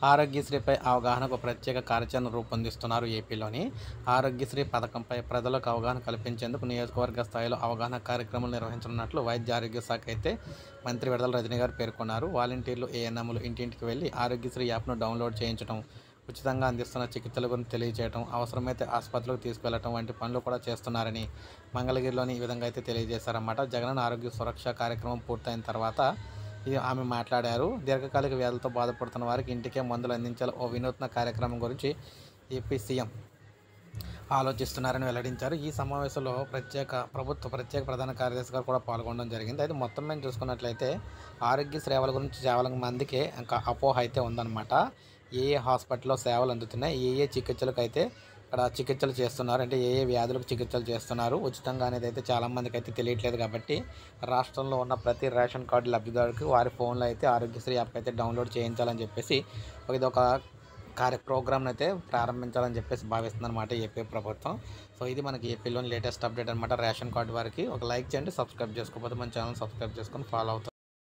ఆరోగ్యశ్రీపై అవగాహనకు ప్రత్యేక కార్యాచరణ రూపొందిస్తున్నారు ఏపీలోని ఆరోగ్యశ్రీ పథకంపై ప్రజలకు అవగాహన కల్పించేందుకు నియోజకవర్గ స్థాయిలో అవగాహన కార్యక్రమాలు నిర్వహించనున్నట్లు వైద్య ఆరోగ్య శాఖ అయితే మంత్రి విడదల రజనీ గారు పేర్కొన్నారు వాలంటీర్లు ఏఎన్ఎంలు ఇంటింటికి వెళ్లి ఆరోగ్యశ్రీ యాప్ను డౌన్లోడ్ చేయించడం ఉచితంగా అందిస్తున్న చికిత్సల గురించి తెలియజేయడం అవసరమైతే ఆసుపత్రులకు తీసుకెళ్లడం వంటి పనులు కూడా చేస్తున్నారని మంగళగిరిలోని ఈ విధంగా అయితే తెలియజేశారన్నమాట జగన్ ఆరోగ్య సురక్ష కార్యక్రమం పూర్తయిన తర్వాత ఇది ఆమె మాట్లాడారు దీర్ఘకాలిక వ్యాధులతో బాధపడుతున్న వారికి ఇంటికే మందులు అందించాలి ఓ వినూత్న కార్యక్రమం గురించి ఏపీ సీఎం ఆలోచిస్తున్నారని వెల్లడించారు ఈ సమావేశంలో ప్రత్యేక ప్రభుత్వ ప్రత్యేక ప్రధాన కార్యదర్శి గారు కూడా పాల్గొనడం జరిగింది అయితే మొత్తం మేము చూసుకున్నట్లయితే ఆరోగ్య సేవల గురించి చాలా మందికి ఇంకా అపోహ అయితే ఉందన్నమాట ఏ ఏ హాస్పిటల్లో సేవలు అందుతున్నాయి ఏ ఏ చికిత్సలకు అయితే ఇక్కడ చికిత్సలు చేస్తున్నారు అంటే ఏ ఏ వ్యాధులకు చికిత్సలు చేస్తున్నారు ఉచితంగా అనేది అయితే చాలామందికి అయితే తెలియట్లేదు కాబట్టి రాష్ట్రంలో ఉన్న ప్రతి రేషన్ కార్డు లబ్ధిదారుడికి వారి ఫోన్లో అయితే ఆరోగ్యశ్రీ యాప్ అయితే డౌన్లోడ్ చేయించాలని చెప్పేసి ఇది ఒక కార్య ప్రోగ్రామ్ని అయితే ప్రారంభించాలని చెప్పేసి భావిస్తుంది అనమాట ఏపీ ప్రభుత్వం సో ఇది మనకి ఏపీలోని లేటెస్ట్ అప్డేట్ అనమాట రేషన్ కార్డు వారికి ఒక లైక్ చేయండి సబ్స్క్రైబ్ చేసుకోకపోతే మన ఛానల్ సబ్స్క్రైబ్ చేసుకొని ఫాలో అవుతాం